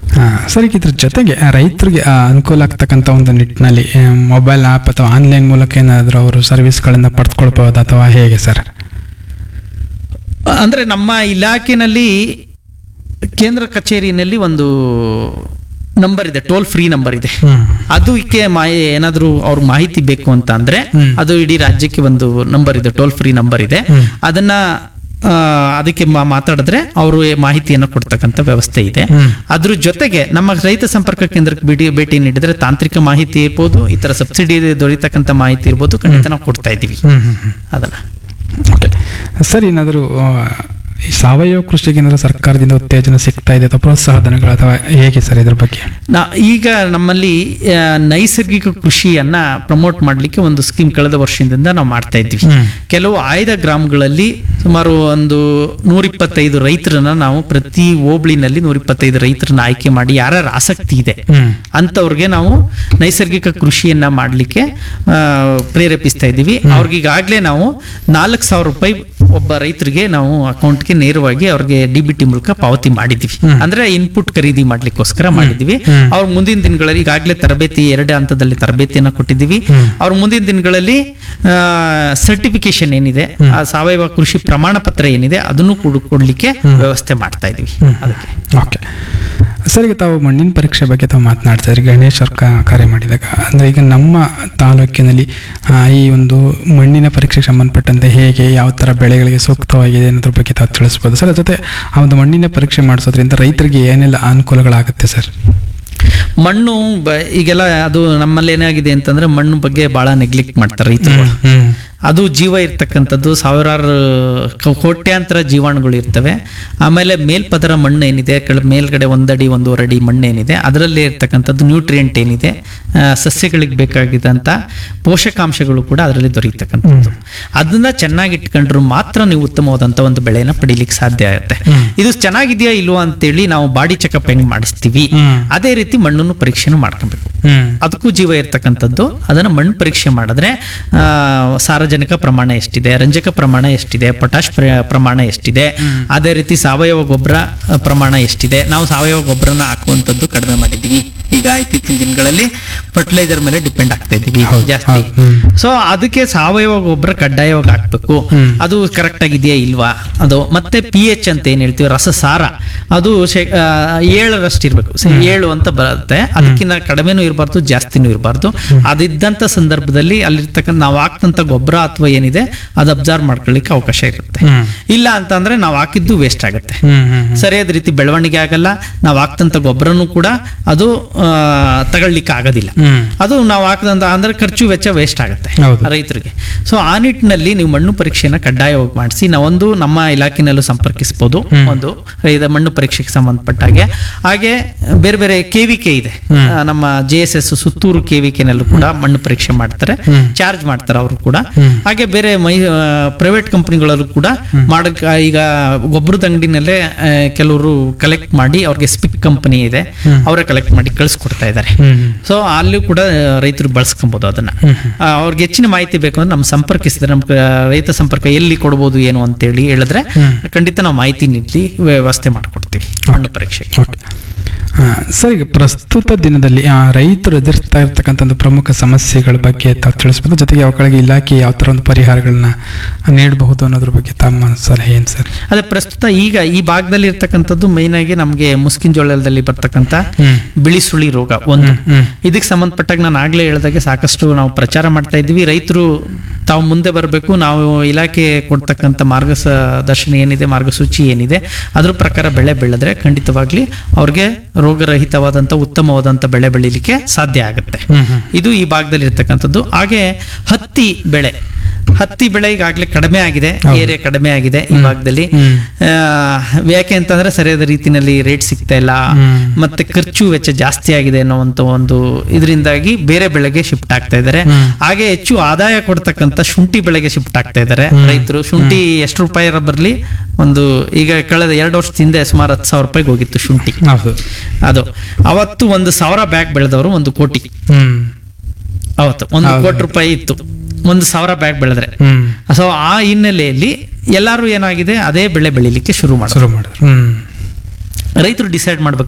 ಹಾ, ಸರಿ ಇದ್ರ ಜೊತೆಗೆ ಆ, ರೈತರಿಗೆ ಆ, ಅನುಕೂಲ ಆಗ್ತಕ್ಕಂಥ ಒಂದು ನಿಟ್ಟಿನಲ್ಲಿ ಮೊಬೈಲ್ ಆ್ಯಪ್ ಅಥವಾ ಆನ್ಲೈನ್ ಮೂಲಕ ಏನಾದರೂ ಅವರು ಸರ್ವಿಸ್ಗಳನ್ನು ಪಡೆದುಕೊಳ್ಬಹುದು ಅಥವಾ ಹೇಗೆ ಸರ್ ಅಂದ್ರೆ ನಮ್ಮ ಇಲಾಖೆನಲ್ಲಿ ಕೇಂದ್ರ ಕಚೇರಿನಲ್ಲಿ ಒಂದು ನಂಬರ್ ಇದೆ ಟೋಲ್ ಫ್ರೀ ನಂಬರ್ ಇದೆ ಹ್ಮ್ ಅದು ಇಕ್ಕೆ ಮಾಹಿ ಏನಾದರೂ ಅವ್ರಿಗೆ ಮಾಹಿತಿ ಬೇಕು ಅಂತ ಅಂದ್ರೆ ಹ್ಮ್. ಅದು ಇಡೀ ರಾಜ್ಯಕ್ಕೆ ಒಂದು ನಂಬರ್ ಇದೆ ಟೋಲ್ ಫ್ರೀ ನಂಬರ್ ಇದೆ ಹ್ಮ್. ಅದನ್ನ ಆ, ಅದಕ್ಕೆ ಮಾ- ಮಾತಾಡಿದ್ರೆ ಅವರು ಮಾಹಿತಿಯನ್ನು ಕೊಡ್ತಕ್ಕಂಥ ವ್ಯವಸ್ಥೆ ಇದೆ ಹ್ಮ್. ಅದ್ರ ಜೊತೆಗೆ ನಮ್ಮ ರೈತ ಸಂಪರ್ಕ ಕೇಂದ್ರಕ್ಕೆ ಭೇಟಿ ಭೇಟಿ ನೀಡಿದ್ರೆ ತಾಂತ್ರಿಕ ಮಾಹಿತಿ ಇರ್ಬೋದು ಈ ತರ ಸಬ್ಸಿಡಿ ದೊರೀತಕ್ಕಂಥ ಮಾಹಿತಿ ಇರ್ಬೋದು ಖಂಡಿತ ನಾವು ಕೊಡ್ತಾ ಇದ್ದೀವಿ ಹ್ಮ್ ಹ್ಮ್ ಹ್ಮ್ ಅದನ್ನ ಓಕೆ ಸರ್ ಏನಾದರೂ ಆ, ಈ ಸಾವಯವ ಕೃಷಿಗೆ ಏನಾದರೂ ಸರ್ಕಾರದಿಂದ ಉತ್ತೇಜನ ಸಿಗ್ತಾ ಇದೆ ಅಥವಾ ಪ್ರೋತ್ಸಾಹ ಧನಗಳು ಅಥವಾ ಹೇಗೆ ಸರ್ ಇದ್ರ ಬಗ್ಗೆ ನಾ ಈಗ ನಮ್ಮಲ್ಲಿ ಆ, ನೈಸರ್ಗಿಕ ಕೃಷಿಯನ್ನ ಪ್ರಮೋಟ್ ಮಾಡಲಿಕ್ಕೆ ಒಂದು ಸ್ಕೀಮ್ ಕಳೆದ ವರ್ಷದಿಂದ ನಾವು ಮಾಡ್ತಾ ಇದ್ವಿ ಹ್ಮ್. ಕೆಲವು ಆಯ್ದ ಗ್ರಾಮಗಳಲ್ಲಿ ಸುಮಾರು ಒಂದು ನೂರಿಪ್ಪತ್ತೈದು ರೈತರನ್ನ ನಾವು ಪ್ರತಿ ಹೋಬಳಿನಲ್ಲಿ ನೂರಿಪ್ಪತ್ತೈದು ರೈತರನ್ನ ಆಯ್ಕೆ ಮಾಡಿ ಯಾರ್ಯಾರ ಆಸಕ್ತಿ ಇದೆ ಹ್ಮ್ ಅಂಥವ್ರಿಗೆ ನಾವು ನೈಸರ್ಗಿಕ ಕೃಷಿಯನ್ನ ಮಾಡಲಿಕ್ಕೆ ಪ್ರೇರೇಪಿಸ್ತಾ ಇದ್ದೀವಿ ಅವ್ರಿಗೆ ಈಗಾಗಲೇ ನಾವು ನಾಲ್ಕು ಸಾವಿರ ರೂಪಾಯಿ ಒಬ್ಬ ರೈತರಿಗೆ ನಾವು ಅಕೌಂಟ್ಗೆ ನೇರವಾಗಿ ಅವ್ರಿಗೆ ಡಿ ಬಿ ಟಿ ಮೂಲಕ ಪಾವತಿ ಮಾಡಿದ್ವಿ ಅಂದ್ರೆ ಇನ್ಪುಟ್ ಖರೀದಿ ಮಾಡ್ಲಿಕ್ಕೋಸ್ಕರ ಮಾಡಿದ್ವಿ ಹ್ಮ್. ಅವ್ರ ಮುಂದಿನ ದಿನಗಳಲ್ಲಿ ಈಗಾಗಲೇ ತರಬೇತಿ ಎರಡು ಹಂತದಲ್ಲಿ ತರಬೇತಿಯನ್ನ ಕೊಟ್ಟಿದ್ದೀವಿ ಹ್ಮ್. ಅವ್ರ ಮುಂದಿನ ದಿನಗಳಲ್ಲಿ ಸರ್ಟಿಫಿಕೇಶನ್ ಏನಿದೆ ಆ ಸಾವಯವ ಕೃಷಿ ಪ್ರಮಾಣ ಪತ್ರ ಏನಿದೆ ಅದನ್ನು ಕೂಡ ಕೊಡ್ಲಿಕ್ಕೆ ವ್ಯವಸ್ಥೆ ಮಾಡ್ತಾ ಇದೀವಿ ಅದಕ್ಕೆ ಓಕೆ ಸರ್ ಈಗ ತಾವು ಮಣ್ಣಿನ ಪರೀಕ್ಷೆ ಬಗ್ಗೆ ತಾವು ಮಾತನಾಡ್ತಾ ಇದ್ರಿ ಗಣೇಶ್ ಅವ್ರು ಕಾ- ಕಾರ್ಯ ಮಾಡಿದಾಗ ಅಂದರೆ ಈಗ ನಮ್ಮ ತಾಲೂಕಿನಲ್ಲಿ ಆ, ಈ ಒಂದು ಮಣ್ಣಿನ ಪರೀಕ್ಷೆಗೆ ಸಂಬಂಧಪಟ್ಟಂತೆ ಹೇಗೆ ಯಾವ ಥರ ಬೆಳೆಗಳಿಗೆ ಸೂಕ್ತವಾಗಿದೆ ಅನ್ನೋದ್ರ ಬಗ್ಗೆ ತಾವು ತಿಳಿಸ್ಬೋದು ಸರ್ ಜೊತೆ ಆ ಒಂದು ಮಣ್ಣಿನ ಪರೀಕ್ಷೆ ಮಾಡಿಸೋದ್ರಿಂದ ರೈತರಿಗೆ ಏನೆಲ್ಲ ಅನುಕೂಲಗಳಾಗುತ್ತೆ ಸರ್ ಮಣ್ಣು ಬ- ಈಗೆಲ್ಲ ಅದು ನಮ್ಮಲ್ಲಿ ಏನಾಗಿದೆ ಅಂತಂದ್ರೆ ಮಣ್ಣು ಬಗ್ಗೆ ಬಹಳ ನೆಗ್ಲೆಕ್ಟ್ ಮಾಡ್ತಾರೆ ರೈತರು ಹ್ಮ್ ಅದು ಜೀವ ಇರ್ತಕ್ಕಂಥದ್ದು ಸಾವಿರಾರು ಕ- ಕೋಟ್ಯಾಂತರ ಜೀವಾಣುಗಳು ಇರ್ತವೆ ಆಮೇಲೆ ಮೇಲ್ಪದರ ಮಣ್ಣು ಏನಿದೆ ಕೆಳ ಮೇಲ್ಗಡೆ ಒಂದಡಿ ಒಂದೂವರೆ ಅಡಿ ಮಣ್ಣು ಏನಿದೆ ಅದರಲ್ಲಿ ಇರ್ತಕ್ಕಂಥದ್ದು ನ್ಯೂಟ್ರಿಯೆಂಟ್ ಏನಿದೆ ಆ, ಸಸ್ಯಗಳಿಗೆ ಬೇಕಾಗಿದ್ದಂಥ ಪೋಷಕಾಂಶಗಳು ಕೂಡ ಅದರಲ್ಲಿ ದೊರೆಯತಕ್ಕಂಥದ್ದು ಅದನ್ನ ಚೆನ್ನಾಗಿ ಇಟ್ಕೊಂಡ್ರು ಮಾತ್ರ ನೀವು ಉತ್ತಮವಾದಂಥ ಒಂದು ಬೆಳೆನ ಪಡಿಲಿಕ್ಕೆ ಸಾಧ್ಯ ಆಗುತ್ತೆ ಇದು ಚೆನ್ನಾಗಿದೆಯಾ ಇಲ್ವಾ ಅಂತೇಳಿ ನಾವು ಬಾಡಿ ಚೆಕಪ್ ಹೆಂಗ್ ಮಾಡಿಸ್ತೀವಿ ಹ್ಮ್. ಅದೇ ರೀತಿ ಮಣ್ಣನ್ನು ಪರೀಕ್ಷೆನೂ ಮಾಡ್ಕೊಬೇಕು ಹ್ಮ್ ಅದಕ್ಕೂ ಜೀವ ಇರ್ತಕ್ಕಂಥದ್ದು ಅದನ್ನ ಮಣ್ಣು ಪರೀಕ್ಷೆ ಮಾಡಿದ್ರೆ ಆ, ಸಾರಜನಕ ಪ್ರಮಾಣ ಎಷ್ಟಿದೆ ರಂಜಕ ಪ್ರಮಾಣ ಎಷ್ಟಿದೆ ಪೊಟ್ಯಾಶ್ ಪ್ರ- ಪ್ರಮಾಣ ಎಷ್ಟಿದೆ ಅದೇ ರೀತಿ ಸಾವಯವ ಗೊಬ್ಬರ ಆ, ಪ್ರಮಾಣ ಎಷ್ಟಿದೆ ನಾವು ಸಾವಯವ ಗೊಬ್ಬರನ ಹಾಕುವಂಥದ್ದು ಕಡಿಮೆ ಮಾಡಿದ್ದೀವಿ ಈಗ ಇತ್ತೀಚಿನ ದಿನಗಳಲ್ಲಿ ಫರ್ಟಿಲೈಸರ್ ಮೇಲೆ ಡಿಪೆಂಡ್ ಆಗ್ತಾ ಇದ್ದೀವಿ ಜಾಸ್ತಿ ಹೌದು. ಹ್ಮ್. ಸೊ ಅದಕ್ಕೆ ಸಾವಯವ ಗೊಬ್ಬರ ಕಡ್ಡಾಯವಾಗಿ ಹಾಕ್ಬೇಕು ಹ್ಮ್. ಅದು ಕರೆಕ್ಟ್ ಆಗಿದೆಯಾ ಇಲ್ವಾ ಅದು ಮತ್ತೆ ಪಿ ಎಚ್ ಅಂತ ಏನ್ ಹೇಳ್ತೀವಿ ರಸಸಾರ ಅದು ಶೇ- ಆ, ಏಳರಷ್ಟು ಇರ್ಬೇಕು ಸೊ ಏಳು ಅಂತ ಬರುತ್ತೆ ಅದಕ್ಕಿಂತ ಕಡಿಮೆನೂ ಇರಬಾರ್ದು ಜಾಸ್ತಿನೂ ಇರಬಾರ್ದು ಅದಿದ್ದಂತ ಸಂದರ್ಭದಲ್ಲಿ ಅಲ್ಲಿರ್ತಕ್ಕಂಥ ನಾವು ಹಾಕ್ತಂತ ಗೊಬ್ಬರ ಅಥವಾ ಏನಿದೆ ಅದು ಅಬ್ಸರ್ವ್ ಮಾಡ್ಕೊಳ್ಳಿಕ್ಕೆ ಅವಕಾಶ ಇರುತ್ತೆ ಹ್ಮ್. ಇಲ್ಲ ಅಂತಂದ್ರೆ ನಾವು ಹಾಕಿದ್ದು ವೇಸ್ಟ್ ಆಗುತ್ತೆ ಹ್ಮ್ ಹ್ಮ್ ಸರಿಯಾದ ರೀತಿ ಬೆಳವಣಿಗೆ ಆಗಲ್ಲ ನಾವು ಹಾಕ್ತಂತ ಗೊಬ್ಬರನು ಕೂಡ ಅದು ಆ, ತಗೊಳ್ಲಿಕ್ಕೆ ಆಗೋದಿಲ್ಲ ಹ್ಮ್ ಅದು ನಾವು ಹಾಕದಂತ ಅಂದ್ರೆ ಖರ್ಚು ವೆಚ್ಚ ವೇಸ್ಟ್ ಆಗುತ್ತೆ ಹೌದು. ರೈತರಿಗೆ ಸೊ ಆ ನಿಟ್ಟಿನಲ್ಲಿ ನೀವು ಮಣ್ಣು ಪರೀಕ್ಷೆನ ಕಡ್ಡಾಯವಾಗಿ ಮಾಡಿಸಿ ನಾವೊಂದು ನಮ್ಮ ಇಲಾಖೆನಲ್ಲೂ ಸಂಪರ್ಕಿಸಬಹುದು ಒಂದು ಇದು ಮಣ್ಣು ಪರೀಕ್ಷೆಗೆ ಸಂಬಂಧಪಟ್ಟ ಹಾಗೆ ಹಾಗೆ ಬೇರೆ ಬೇರೆ ಕೆವಿಕೆ ಇದೆ ಆ, ನಮ್ಮ ಜೆ ಎಸ್ ಎಸ್ ಸುತ್ತೂರು ಕೆವಿಕೆನಲ್ಲೂ ಕೂಡ ಮಣ್ಣು ಪರೀಕ್ಷೆ ಮಾಡ್ತಾರೆ ಚಾರ್ಜ್ ಮಾಡ್ತಾರೆ ಅವರು ಕೂಡ ಹಾಗೆ ಬೇರೆ ಮೈ ಪ್ರೈವೇಟ್ ಕಂಪನಿಗಳಲ್ಲೂ ಕೂಡ ಮಾಡಕ್ ಈಗ ಗೊಬ್ಬರದ ಅಂಗಡಿನಲ್ಲೇ ಆ, ಕೆಲವರು ಕಲೆಕ್ಟ್ ಮಾಡಿ ಅವ್ರಿಗೆ ಸ್ಪಿಕ್ ಕಂಪನಿ ಇದೆ ಅವರೇ ಕಲೆಕ್ಟ್ ಮಾಡಿ ಕಳಿಸ್ಕೊಡ್ತಾ ಇದ್ದಾರೆ ಹ್ಮ್ ಸೊ ಅಲ್ಲೂ ಕೂಡ ರೈತರು ಬಳಸ್ಕೊಬಹುದು ಅದನ್ನ ಆ, ಅವ್ರಿಗೆ ಹೆಚ್ಚಿನ ಮಾಹಿತಿ ಬೇಕು ಅಂದ್ರೆ ನಮ್ಮ ಸಂಪರ್ಕಿಸಿದ್ರೆ ನಮ್ಮ ರೈತ ಸಂಪರ್ಕ ಎಲ್ಲಿ ಕೊಡ್ಬೋದು ಏನು ಅಂತೇಳಿ ಹೇಳಿದ್ರೆ ಖಂಡಿತ ನಾವು ಮಾಹಿತಿ ನೀಡಿ ವ್ಯವಸ್ಥೆ ಮಾಡ್ಕೊಡ್ತೀವಿ ಮಣ್ಣು ಪರೀಕ್ಷೆಗೆ ಓಕೆ ಆ, ಸರ್ ಈಗ ಪ್ರಸ್ತುತ ದಿನದಲ್ಲಿ ಆ, ರೈತರು ಎದುರಿಸ್ತಾ ಇರ್ತಕ್ಕಂಥ ಒಂದು ಪ್ರಮುಖ ಸಮಸ್ಯೆಗಳ ಬಗ್ಗೆ ತಾವು ತಿಳಿಸ್ಬೋದು ಜೊತೆಗೆ ಅವುಗಳಿಗೆ ಇಲಾಖೆ ಯಾವ ಥರ ಒಂದು ಪರಿಹಾರಗಳನ್ನ ನೀಡಬಹುದು ಅನ್ನೋದ್ರ ಬಗ್ಗೆ ತಮ್ಮ ಸಲಹೆ ಏನು ಸರ್ ಅದೇ ಪ್ರಸ್ತುತ ಈಗ ಈ ಭಾಗದಲ್ಲಿ ಇರ್ತಕ್ಕಂಥದ್ದು ಮೈನ್ ಆಗಿ ನಮಗೆ ಮುಸ್ಕಿನ್ ಜೋಳದಲ್ಲಿ ಬರ್ತಕ್ಕಂಥ ಹ್ಮ್. ಬಿಳಿ ಸುಳಿ ರೋಗ ಒಂದು ಹ್ಮ್. ಇದಕ್ಕೆ ಸಂಬಂಧಪಟ್ಟಾಗ ನಾನು ಆಗ್ಲೇ ಹೇಳಿದಾಗೆ ಸಾಕಷ್ಟು ನಾವು ಪ್ರಚಾರ ಮಾಡ್ತಾ ಇದ್ದೀವಿ ರೈತರು ತಾವು ಮುಂದೆ ಬರಬೇಕು ನಾವು ಇಲಾಖೆ ಕೊಡ್ತಕ್ಕಂಥ ಮಾರ್ಗದರ್ಶನ ಏನಿದೆ ಮಾರ್ಗಸೂಚಿ ಏನಿದೆ ಅದ್ರ ಪ್ರಕಾರ ಬೆಳೆ ಬೆಳೆದ್ರೆ ಖಂಡಿತವಾಗ್ಲಿ ಅವ್ರಿಗೆ ರೋಗರಹಿತವಾದಂಥ ಉತ್ತಮವಾದಂಥ ಬೆಳೆ ಬೆಳಿಲಿಕ್ಕೆ ಸಾಧ್ಯ ಆಗುತ್ತೆ ಹ್ಮ್ ಹ್ಮ್ ಇದು ಈ ಭಾಗದಲ್ಲಿ ಇರ್ತಕ್ಕಂಥದ್ದು ಹಾಗೆ ಹತ್ತಿ ಬೆಳೆ ಹತ್ತಿ ಬೆಳೆ ಈಗಾಗಲೇ ಕಡಿಮೆ ಆಗಿದೆ ಏರಿಯಾ ಕಡಿಮೆ ಆಗಿದೆ ಈ ಭಾಗದಲ್ಲಿ ಹ್ಮ್. ಆ, ಯಾಕೆ ಅಂತಂದ್ರೆ ಸರಿಯಾದ ರೀತಿನಲ್ಲಿ ರೇಟ್ ಸಿಗ್ತಾ ಇಲ್ಲ ಹ್ಮ್. ಮತ್ತೆ ಖರ್ಚು ವೆಚ್ಚ ಜಾಸ್ತಿ ಆಗಿದೆ ಅನ್ನುವಂತ ಒಂದು ಇದರಿಂದಾಗಿ ಬೇರೆ ಬೆಳೆಗೆ ಶಿಫ್ಟ್ ಆಗ್ತಾ ಇದ್ದಾರೆ ಹ್ಮ್. ಹಾಗೆ ಹೆಚ್ಚು ಆದಾಯ ಕೊಡ್ತಕ್ಕಂತ ಶುಂಠಿ ಬೆಳೆಗೆ ಶಿಫ್ಟ್ ಆಗ್ತಾ ಇದ್ದಾರೆ ರೈತರು ಶುಂಠಿ ಎಷ್ಟು ರೂಪಾಯಿ ಬರಲಿ ಒಂದು ಈಗ ಕಳೆದ ಎರಡು ವರ್ಷದ ಹಿಂದೆ ಸುಮಾರು ಹತ್ತು ಸಾವಿರ ರೂಪಾಯಿಗೆ ಹೋಗಿತ್ತು ಶುಂಠಿ ಹೌದು ಅದು ಅವತ್ತು ಒಂದು ಸಾವಿರ ಬ್ಯಾಗ್ ಬೆಳೆದವರು ಒಂದು ಕೋಟಿ ಹ್ಮ್ ಅವತ್ತು ಒಂದು ಹೌದು. ಕೋಟಿ ರೂಪಾಯಿ ಇತ್ತು ಒಂದು ಸಾವಿರ ಬ್ಯಾಗ್ ಬೆಳೆದ್ರೆ ಹ್ಮ್ ಸೊ ಆ ಹಿನ್ನೆಲೆಯಲ್ಲಿ ಎಲ್ಲರೂ ಏನಾಗಿದೆ ಅದೇ ಬೆಳೆ ಬೆಳಿಲಿಕ್ಕೆ ಶುರು ಮಾಡೋದು ಶುರು ಮಾಡಿದ್ರು ಹ್ಮ್ ರೈತರು ಡಿಸೈಡ್ ಮಾಡ್ಬೇಕು